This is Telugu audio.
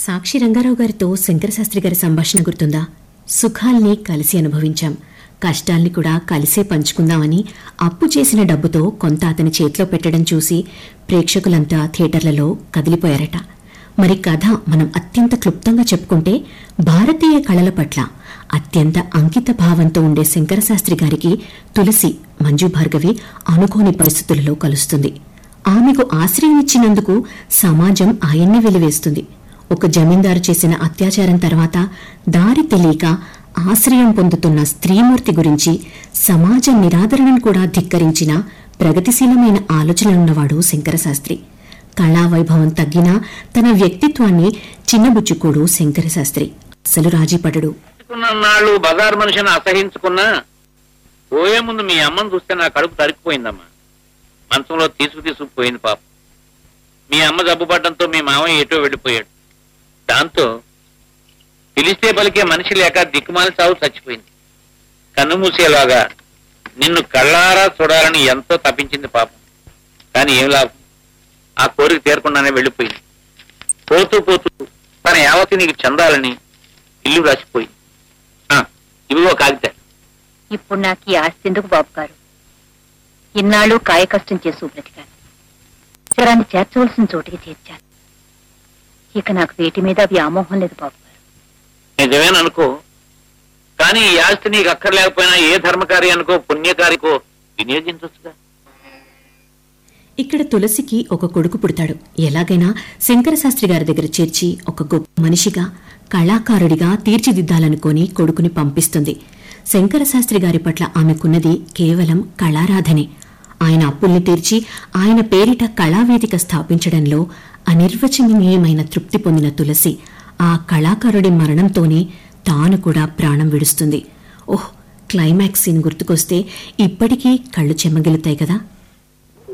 సాక్షి రంగారావు గారితో శంకరశాస్త్రి గారి సంభాషణ గుర్తుందా సుఖాల్ని కలిసి అనుభవించాం కష్టాల్ని కూడా కలిసే పంచుకుందామని అప్పు చేసిన డబ్బుతో కొంత అతని చేతిలో పెట్టడం చూసి ప్రేక్షకులంతా థియేటర్లలో కదిలిపోయారట మరి కథ మనం అత్యంత క్లుప్తంగా చెప్పుకుంటే భారతీయ కళల పట్ల అత్యంత అంకిత భావంతో ఉండే శంకరశాస్త్రి గారికి తులసి మంజు భార్గవి అనుకోని పరిస్థితులలో కలుస్తుంది ఆమెకు ఆశ్రయం ఇచ్చినందుకు సమాజం ఆయన్ని వెలివేస్తుంది ఒక జమీందారు చేసిన అత్యాచారం తర్వాత దారి తెలియక ఆశ్రయం పొందుతున్న స్త్రీమూర్తి గురించి సమాజ నిరాదరణను కూడా ధిక్కరించిన ప్రగతిశీలమైన ఆలోచనలున్నవాడు శంకరశాస్త్రి కళా వైభవం తగ్గినా తన వ్యక్తిత్వాన్ని చిన్నబుచ్చుకోడు శంకరశాస్త్రి అసలు రాజీపడడు ఉన్న నాళ్ళు బజార్ మనిషిని అసహించుకున్నా పోయే ముందు మీ అమ్మని చూస్తే నా కడుపు తరిగిపోయిందమ్మా మంచంలో తీసుకు తీసుకుపోయింది పాప మీ అమ్మ జబ్బుపడడంతో మీ మామయ్య ఎటో వెళ్ళిపోయాడు దాంతో పిలిస్తే పలికే మనిషి లేక దిక్కుమాలి సాగు చచ్చిపోయింది కన్ను మూసేలాగా నిన్ను కళ్ళారా చూడాలని ఎంతో తప్పించింది పాపం కానీ ఏం లాభం ఆ కోరిక తీరకుండానే వెళ్ళిపోయింది పోతూ పోతూ తన యావతి నీకు చెందాలని ఇల్లు రాసిపోయింది ఆ, ఇవిగో కాగితాలు ఇప్పుడు నాకు ఈ ఆస్తి ఎందుకు బాబు గారు ఇన్నాళ్ళు కాయ కష్టం చేసి బ్రతికాను చిరాన్ని చేర్చవలసిన చోటికి చేర్చాను ఇక నాకు వేటి మీద వ్యామోహం లేదు బాబు గారు నిజమేననుకో కానీ ఈ ఆస్తి నీకు అక్కర్లేకపోయినా ఏ ధర్మకార్యానికో పుణ్యకారికో వినియోగించవచ్చుగా ఇక్కడ తులసికి ఒక కొడుకు పుడతాడు ఎలాగైనా శంకరశాస్త్రి గారి దగ్గర చేర్చి ఒక గొప్ప మనిషిగా కళాకారుడిగా తీర్చిదిద్దాలనుకొని కొడుకుని పంపిస్తుంది శంకరశాస్త్రి గారి పట్ల ఆమెకున్నది కేవలం కళారాధనే ఆయన అప్పుల్ని తీర్చి ఆయన పేరిట కళావేదిక స్థాపించడంలో అనిర్వచనీయమైన తృప్తి పొందిన తులసి ఆ కళాకారుడి మరణంతోనే తాను కూడా ప్రాణం విడుస్తుంది ఓహ్ క్లైమాక్స్ సీన్ గుర్తుకొస్తే ఇప్పటికీ కళ్ళు చెమ్మగిలుతాయి కదా